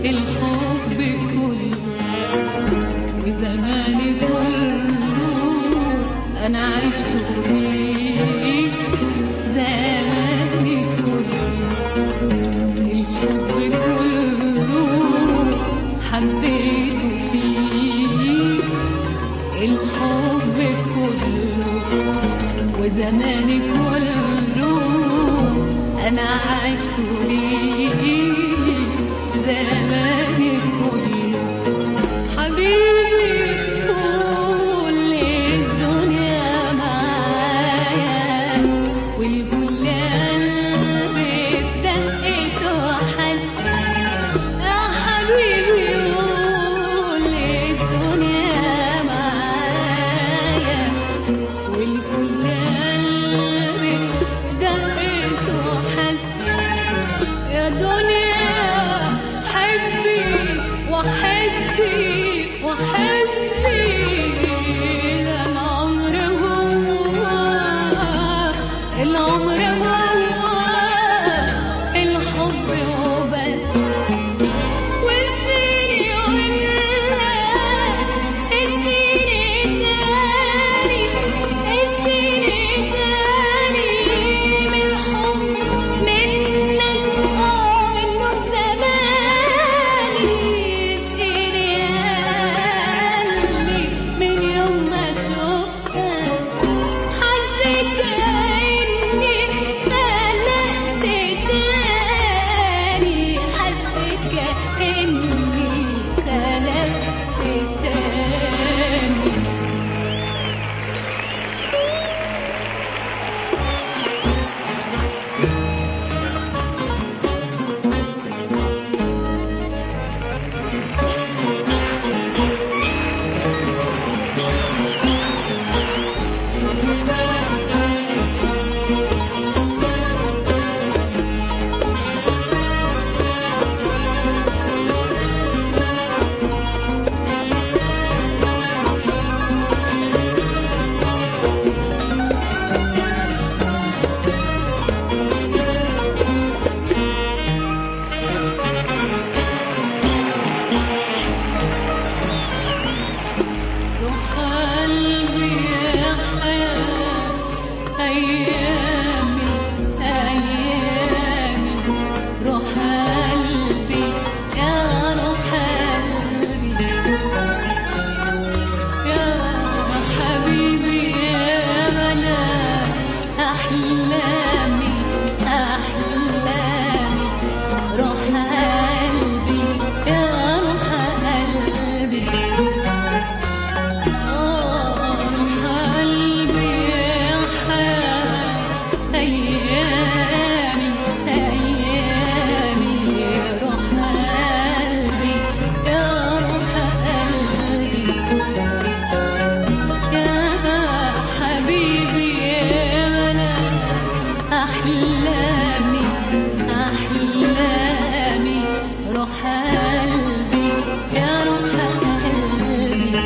الحب كله وزماني كله انا عشت فيه زماني كله الحب كله حبيته فيه الحب كله وزماني كله انا عشت ليه زماني كله حبيبي كل الدنيا معايا والكل قلبي بدقت وحس يا حبيبي كل الدنيا معايا والكل قلبي دقت وحس يا دنيا حبي وحبي وحبي ده العمر هو العمر هو الحب وبس والسنين والنهار السنين تاني السنين تاني من الحب منك اه منه زماني اسقيني قلبي من يوم ما شفتك حسيت كأني خلقت تاني حسيت كأني خلقت تاني روح قلبي يا حياة أيامي أيامي روح قلبي يا روح قلبي يا حبيبي يا أنا أحلامي أحلامي روح قلبي يا روح قلبي قلبي يا حياة أيامي أيامي روح قلبي يا روح قلبي يا حبيبي يا أنا أحلامي أحلامي روح قلبي يا روح قلبي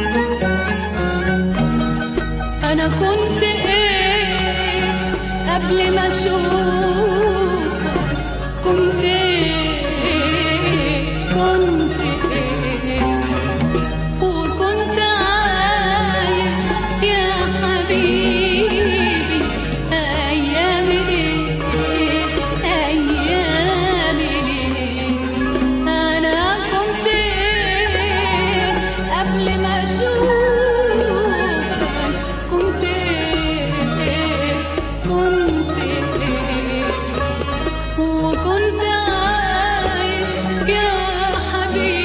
أنا كنت إيه قبل ما أشوفك كنت إيه كنت إيه وكنت عايش يا حبيبي أيامي إيه أيامي إيه أنا كنت إيه قبل ما أشوفك كنت إيه كنت إيه وكنت عايش يا حبيبي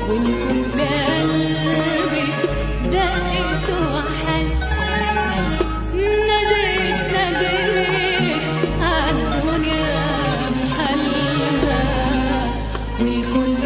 والكل قلبي دقت وحس ناديت ناديت عالدنيا بحالها والكل